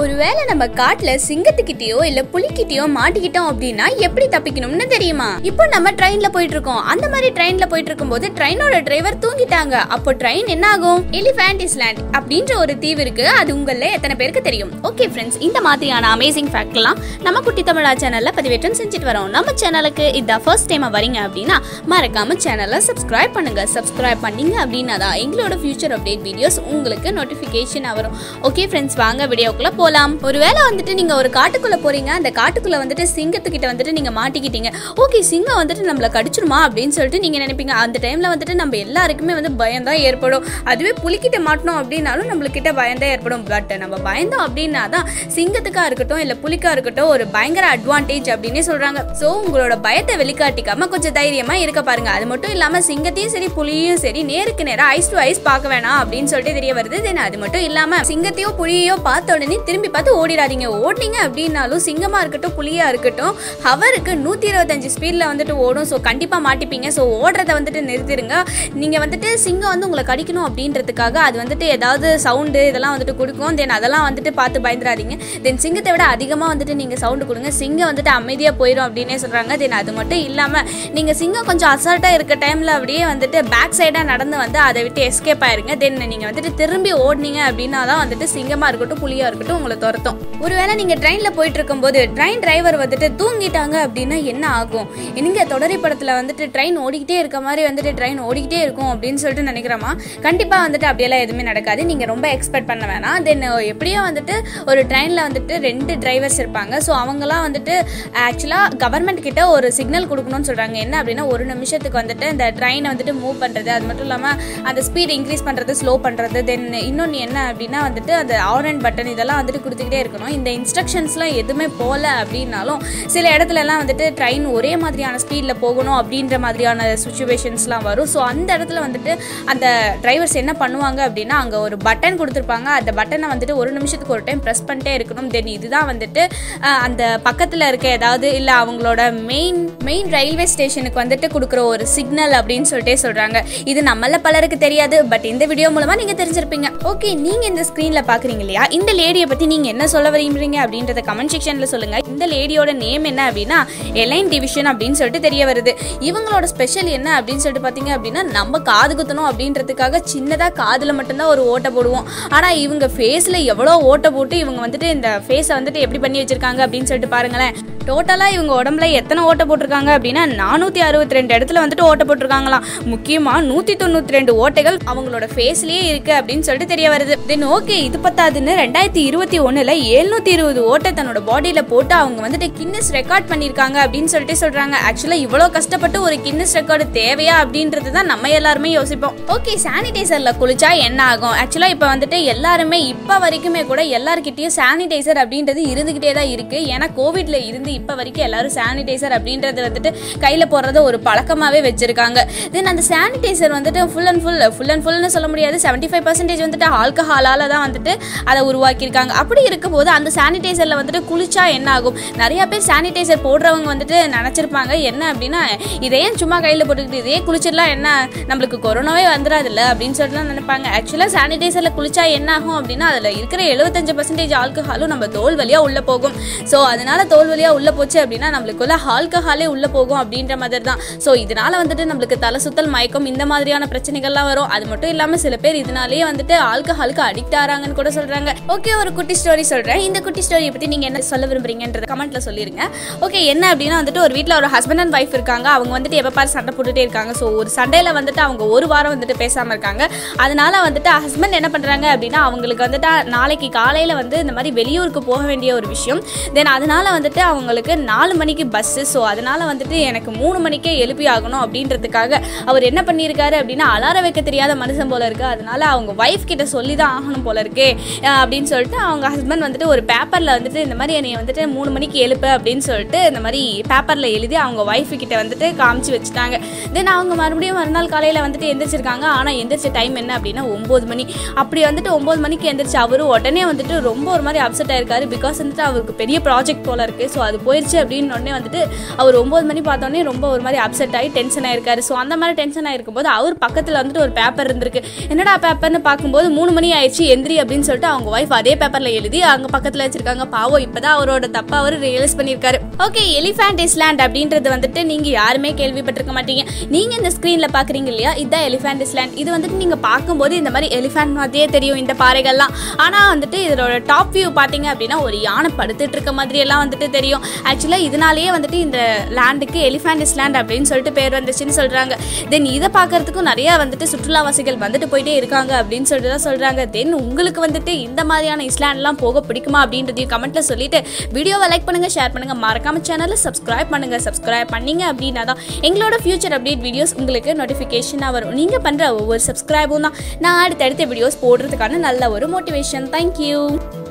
ஒருவேளை நம்ம காட்டுல சிங்கத்துக்கிட்டயோ இல்ல புலிக்கிட்டயோ மாட்டிக்கிட்டோம் அப்படின்னா எப்படி தப்பிக்கணும்னு தெரியுமா இப்போ நம்ம ட்ரெயின்ல போயிட்டு இருக்கோம் அந்த மாதிரி ட்ரெயின்ல போயிட்டு இருக்கும்போது ட்ரெயினோட டிரைவர் தூங்கிட்டாங்க அப்போ ட்ரெயின் என்ன ஆகும் எலிஃபேண்ட் இஸ்லாண்ட் அப்படின்ற ஒரு தீவு இருக்கு அது உங்கள எத்தனை பேருக்கு தெரியும் ஓகே ஃப்ரெண்ட்ஸ் இந்த மாதிரியான அமேசிங் ஃபேக்ட்லாம் நம்ம குட்டி தமிழா சேனல்ல பதிவேற்றம் செஞ்சுட்டு வரோம் நம்ம சேனலுக்கு இதான் ஃபர்ஸ்ட் டைம் வரீங்க அப்படின்னா மறக்காம சேனலை சப்ஸ்கிரைப் பண்ணுங்க சப்ஸ்கிரைப் பண்ணீங்க அப்படின்னா தான் எங்களோட ஃபியூச்சர் அப்டேட் வீடியோஸ் உங்களுக்கு நோட்டிஃபிகேஷன் வரும் ஓகே ஃப்ரெண்ட்ஸ் வாங்க வீடியோக்குள்ள போலாம் ஒருவேளை வந்துட்டு நீங்க ஒரு காட்டுக்குள்ள போறீங்க அந்த காட்டுக்குள்ள வந்துட்டு சிங்கத்துக்கிட்ட வந்துட்டு நீங்க மாட்டிக்கிட்டீங்க ஓகே சிங்கம் வந்துட்டு நம்மள கடிச்சிருமா அப்படின்னு சொல்லிட்டு நீங்க நினைப்பீங்க அந்த டைம்ல வந்துட்டு நம்ம எல்லாருக்குமே வந்து பயம் தான் ஏற்படும் அதுவே புலிக்கிட்ட மாட்டணும் அப்படின்னாலும் நம்மளுக்கிட்ட பயம் தான் ஏற்படும் பட் நம்ம பயந்தோம் அப்படின்னா தான் சிங்கத்துக்கா இருக்கட்டும் இல்ல புலிக்கா இருக்கட்டும் ஒரு பயங்கர அட்வான்டேஜ் அப்படின்னே சொல்றாங்க ஸோ உங்களோட பயத்தை வெளிக்காட்டிக்காம கொஞ்சம் தைரியமா இருக்க பாருங்க அது மட்டும் இல்லாம சிங்கத்தையும் சரி புலியையும் சரி நேருக்கு நேரா ஐஸ் டு ஐஸ் பார்க்க வேணாம் அப்படின்னு சொல்லிட்டு தெரிய வருது தென் அது மட்டும் இல்லாம சிங்கத்தையோ புலியையோ பார்த்த உடனே திரும்பி பார்த்து ஓடிடாதீங்க ஓடினீங்க அப்படின்னாலும் சிங்கமா இருக்கட்டும் புலியா இருக்கட்டும் ஹவருக்கு நூத்தி இருபத்தஞ்சு ஸ்பீட்ல வந்துட்டு ஓடும் ஸோ கண்டிப்பா மாட்டிப்பீங்க ஸோ ஓடுறத வந்துட்டு நிறுத்திடுங்க நீங்க வந்துட்டு சிங்கம் வந்து உங்களை கடிக்கணும் அப்படின்றதுக்காக அது வந்துட்டு ஏதாவது சவுண்டு இதெல்லாம் வந்துட்டு கொடுக்கும் தென் அதெல்லாம் வந்துட்டு பார்த்து பயந்துடாதீங்க தென் சிங்கத்தை விட அதிகமாக வந்துட்டு நீங்கள் சவுண்டு கொடுங்க சிங்கம் வந்துட்டு அமைதியாக போயிடும் அப்படின்னே சொல்கிறாங்க தென் அது மட்டும் இல்லாமல் நீங்கள் சிங்கம் கொஞ்சம் அசால்ட்டாக இருக்க டைமில் அப்படியே வந்துட்டு பேக் சைடாக நடந்து வந்து அதை விட்டு எஸ்கேப் ஆயிருங்க தென் நீங்கள் வந்துட்டு திரும்பி ஓடினீங்க அப்படின்னா தான் வந்துட்டு சிங்கமாக இருக்கட்டும் புலியாக இருக்கட்டும் உங்களை துரத்தும் ஒருவேளை நீங்கள் ட்ரெயினில் போயிட்டு இருக்கும்போது ட்ரெயின் டிரைவர் வந்துட்டு தூங்கிட்டாங்க அப்படின்னா என்ன ஆகும் நீங்க தொடரி படத்தில் வந்துட்டு ட்ரெயின் ஓடிக்கிட்டே இருக்க மாதிரி வந்துட்டு ட்ரெயின் ஓடிக்கிட்டே இருக்கும் அப்படின்னு சொல்லிட்டு நினைக்கிறோமா கண்டிப்பாக வந்துட்டு அப்படியெல்லாம் எதுவுமே நடக்காது நீங்கள் ரொம்ப எக்ஸ்பெக்ட் பண்ண வேணாம் தென் எப்படியும் வந்துட்டு ஒரு ட்ரெயினில் வந்துட்டு ரெண்டு டிரைவர்ஸ் இருப்பாங்க ஸோ அவங்களாம் வந்துட்டு ஆக்சுவலாக கவர்மெண்ட் கிட்ட ஒரு சிக்னல் கொடுக்கணும்னு சொல்கிறாங்க என்ன அப்படின்னா ஒரு நிமிஷத்துக்கு வந்துட்டு இந்த ட்ரெயினை வந்துட்டு மூவ் பண்ணுறது அது மட்டும் இல்லாமல் அந்த ஸ்பீட் இன்க்ரீஸ் பண்ணுறது ஸ்லோ பண்ணுறது தென் இன்னொன்று என்ன அப்படின்னா வந்துட்டு அந்த ஆரன் பட்டன் இதெல்லாம் வந்துட்டு கொடுத்துக்கிட்டே இருக்கணும் இந்த இன்ஸ்ட்ரக்ஷன்ஸ்லாம் எதுவுமே போகல அப்படின்னாலும் சில இடத்துலலாம் வந்துட்டு ட்ரெயின் ஒரே மாதிரியான ஸ்பீடில் போகணும் அப்படின்ற மாதிரியான சுச்சுவேஷன்ஸ்லாம் வரும் ஸோ அந்த இடத்துல வந்துட்டு அந்த டிரைவர்ஸ் என்ன பண்ணுவாங்க அப்படின்னா அங்கே ஒரு பட்டன் கொடுத்துருப்பாங்க அந்த பட்டனை வந்துட்டு ஒரு நிமிஷத்துக்கு ஒரு டைம் ப்ரெஸ் பண்ணிட்டே இருக்கணும் தென் இதுதான் வந்துட்டு அஹ், அந்த பக்கத்தில் இருக்க ஏதாவது இல்லை அவங்களோட மெயின் மெயின் ரயில்வே ஸ்டேஷனுக்கு வந்துட்டு கொடுக்குற ஒரு சிக்னல் அப்படின்னு சொல்லிட்டே சொல்கிறாங்க இது நம்மள பலருக்கு தெரியாது பட் இந்த வீடியோ மூலமாக நீங்கள் தெரிஞ்சிருப்பீங்க ஓகே நீங்கள் இந்த ஸ்க்ரீனில் பார்க்குறீங்க இல்லையா இந்த லேடியை பற்றி நீங்கள் என்ன சொல்ல விரும்புறீங்க அப்படின்றத கமெண்ட் செக்ஷனில் சொல்லுங்கள் இந்த லேடியோட நேம் என்ன அப்படின்னா எலைன் டிவிஷன் அப்படின்னு சொல்லிட்டு தெரிய வருது இவங்களோட ஸ்பெஷல் என்ன அப்படின்னு சொல்லிட்டு பார்த்தீங்க அப்படின்னா நம்ம காது குத்தணும் அப்படின்றதுக்காக சின்னதாக காதில் மட்டும்தான் ஒரு ஓட்டை போடுவோம் ஆனால் இவங்க ஃபேஸில் எவ்வளோ ஓட்டை போட்டு இவங்க வந்துட்டு இந்த ஃபேஸை வந்துட்டு எப்படி பண்ணி வச்சிருக்காங்க அப்படின்னு சொல்லிட்டு பாருங்களேன் டோட்டலாக இவங்க உடம்புல எத்தனை ஓட்டை போட்டிருக்காங்க அப்படின்னா நானூற்றி அறுபத்தி ரெண்டு இடத்துல வந்துட்டு ஓட்டை போட்டிருக்காங்களாம் முக்கியமாக நூற்றி தொண்ணூற்றி ரெண்டு ஓட்டைகள் அவங்களோட ஃபேஸ்லேயே இருக்கு அப்படின்னு சொல்லிட்டு தெரிய வருது தென் ஓகே இது பத்தாதுன்னு ரெண்டாயிரத்தி இருபத்தி ஒன்றில் எழுநூற்றி இருபது ஓட்டை தன்னோட பாடியில் போட்டு அவங்க வந்துட்டு கின்னஸ் ரெக்கார்ட் பண்ணியிருக்காங்க அப்படின்னு சொல்லிட்டு சொல்கிறாங்க ஆக்சுவலாக இவ்வளோ கஷ்டப்பட்டு ஒரு கின்னஸ் ரெக்கார்டு தேவையா அப்படின்றது தான் நம்ம எல்லாருமே யோசிப்போம் ஓகே சானிடைசரில் குளிச்சா என்ன ஆகும் ஆக்சுவலாக இப்போ வந்துட்டு எல்லாருமே இப்போ வரைக்குமே கூட எல்லாருக்கிட்டேயும் சானிடைசர் அப்படின்றது இருந்துக்கிட்டே தான் இருக்குது ஏன்னா கோவிட்ல இருந்து இப்போ வரைக்கும் எல்லாரும் சானிடைசர் அப்படின்றது வந்துட்டு கையில் போடுறத ஒரு பழக்கமாகவே வச்சுருக்காங்க தென் அந்த சானிடைசர் வந்துட்டு full and full full and ஃபுல்னு சொல்ல முடியாது செவன்ட்டி ஃபைவ் பர்சன்டேஜ் வந்துட்டு ஆல்கஹாலால் தான் வந்துட்டு அதை உருவாக்கியிருக்காங்க அப்படி இருக்கும்போது அந்த சானிடைசரில் வந்துட்டு குளிச்சா என்ன ஆகும் நிறைய பேர் சானிடைசர் போடுறவங்க வந்துட்டு நினச்சிருப்பாங்க என்ன அப்படின்னா இதை ஏன் சும்மா கையில் போட்டுக்கிட்டு இதே குளிச்சிடலாம் என்ன நம்மளுக்கு கொரோனாவே வந்துடாதுல்ல அப்படின்னு சொல்லிட்டு நினைப்பாங்க ஆக்சுவலாக சானிடைசரில் குளிச்சா என்ன ஆகும் அப்படின்னா அதில் இருக்கிற எழுபத்தஞ்சு பர்சன்டேஜ் ஆல்கஹாலும் நம்ம தோல் வழியாக உள்ளே போகும் ஸோ அதனால தோல் வழியாக உள்ளே போச்சு அப்படின்னா நம்மளுக்குள்ள ஆல்கஹாலே உள்ளே போகும் அப்படின்ற மாதிரி தான் ஸோ இதனால வந்துட்டு நம்மளுக்கு தலை சுத்தல் மயக்கம் இந்த மாதிரியான பிரச்சனைகள்லாம் வரும் அது மட்டும் இல்லாமல் சில பேர் இதனாலேயே வந்துட்டு ஆல்கஹாலுக்கு அடிக்ட் ஆகிறாங்கன்னு கூட சொல்கிறாங்க ஓகே ஒரு குட்டி ஸ்டோரி சொல்கிறேன் இந்த குட்டி ஸ்டோரியை பற்றி நீங்கள் என்ன சொல்ல விரும்புறீங்கன்றத கமெண்ட்டில் சொல்லிருங்க ஓகே என்ன அப்படின்னா வந்துட்டு ஒரு வீட்டில் ஒரு ஹஸ்பண்ட் அண்ட் ஒய்ஃப் இருக்காங்க அவங்க வந்துட்டு எப்போ பாரு சண்டை போட்டுட்டே இருக்காங்க ஸோ ஒரு சண்டையில் வந்துட்டு அவங்க ஒரு வாரம் வந்துட்டு பேசாமல் இருக்காங்க அதனால வந்துட்டு ஹஸ்பண்ட் என்ன பண்ணுறாங்க அப்படின்னா அவங்களுக்கு வந்துட்டு நாளைக்கு காலையில் வந்து இந்த மாதிரி வெளியூருக்கு போக வேண்டிய ஒரு விஷயம் தென் அதனால வந்துட்டு அவங்களுக்கு நாலு மணிக்கு பஸ்ஸு ஸோ அதனால வந்துட்டு எனக்கு மூணு மணிக்கே எழுப்பி ஆகணும் அப்படின்றதுக்காக அவர் என்ன பண்ணியிருக்காரு அப்படின்னா அலாரம் வைக்க தெரியாத மனுஷன் போல இருக்கு அதனால அவங்க ஒய்ஃப் கிட்ட சொல்லி தான் ஆகணும் போல இருக்கே அஹ் அப்படின்னு சொல்லிட்டு அவங்க ஹஸ்பண்ட் வந்துட்டு ஒரு பேப்பரில் வந்துட்டு இந்த மாதிரி என்னை வந்துட்டு மூணு மணிக்கு எழுப்பு அப்படின்னு சொல்லிட்டு இந்த மாதிரி பேப்பரில் எழுதி அவங்க ஒய்ஃபு கிட்ட வந்துட்டு காமிச்சு வச்சுட்டாங்க தென் அவங்க மறுபடியும் மறுநாள் காலையில் வந்துட்டு எந்திரிச்சிருக்காங்க ஆனால் எந்திரிச்ச டைம் என்ன அப்படின்னா ஒம்பது மணி அப்படி வந்துட்டு ஒம்பது மணிக்கு எந்திரிச்சு அவரு உடனே வந்துட்டு ரொம்ப ஒரு மாதிரி அப்செட் ஆயிருக்காரு பிகாஸ் வந்துட்டு அவருக்கு பெரிய ப்ராஜெக்ட் போல இருக்கு ஸோ அது அது போயிடுச்சு அப்படின்னு உடனே வந்துட்டு அவர் ஒம்பது மணி பார்த்தோன்னே ரொம்ப ஒரு மாதிரி அப்செட் ஆகி டென்ஷன் ஆயிருக்காரு ஸோ அந்த மாதிரி டென்ஷன் ஆயிருக்கும் போது அவர் பக்கத்தில் வந்துட்டு ஒரு பேப்பர் இருந்திருக்கு என்னடா பேப்பர்னு பார்க்கும்போது மூணு மணி ஆயிடுச்சு எந்திரி அப்படின்னு சொல்லிட்டு அவங்க ஒய்ஃப் அதே பேப்பரில் எழுதி அங்கே பக்கத்தில் வச்சிருக்காங்க பாவம் இப்போதான் அவரோட தப்பை அவர் ரியலைஸ் பண்ணியிருக்காரு ஓகே எலிஃபேண்ட் இஸ்லாண்ட் அப்படின்றது வந்துட்டு நீங்கள் யாருமே கேள்விப்பட்டிருக்க மாட்டீங்க நீங்கள் இந்த ஸ்க்ரீனில் பார்க்குறீங்க இல்லையா இதுதான் எலிஃபேண்ட் இஸ்லாண்ட் இது வந்துட்டு நீங்கள் பார்க்கும்போது இந்த மாதிரி எலிஃபேண்ட் மாதிரியே தெரியும் இந்த பாறைகள்லாம் ஆனால் வந்துட்டு இதோட டாப் வியூ பார்த்தீங்க அப்படின்னா ஒரு யானை படுத்துட்டு இருக்க மாதிரி எல்லாம் வந்துட்டு தெரியும் ஆக்சுவலாக இதனாலேயே வந்துட்டு இந்த லேண்டுக்கு எலிஃபேண்ட் இஸ்லாண்ட் அப்படின்னு சொல்லிட்டு பேர் வந்துச்சுன்னு சொல்கிறாங்க தென் இதை பார்க்கறதுக்கும் நிறைய வந்துட்டு சுற்றுலாவாசிகள் வந்துட்டு போயிட்டே இருக்காங்க அப்படின்னு சொல்லிட்டு தான் சொல்கிறாங்க தென் உங்களுக்கு வந்துட்டு இந்த மாதிரியான இஸ்லாண்ட்லாம் போக பிடிக்குமா அப்படின்றதையும் கமெண்ட்ல சொல்லிட்டு வீடியோவை லைக் பண்ணுங்க ஷேர் பண்ணுங்க மறக்காம சேனலை சப்ஸ்கிரைப் பண்ணுங்க சப்ஸ்கிரைப் பண்ணீங்க அப்படின்னா தான் எங்களோட ஃபியூச்சர் அப்டேட் வீடியோஸ் உங்களுக்கு நோட்டிஃபிகேஷனாக வரும் நீங்கள் பண்ணுற ஒவ்வொரு சப்ஸ்கிரைபும் தான் நான் அடுத்தடுத்த வீடியோஸ் போடுறதுக்கான நல்ல ஒரு மோட்டிவேஷன் தேங்க்யூ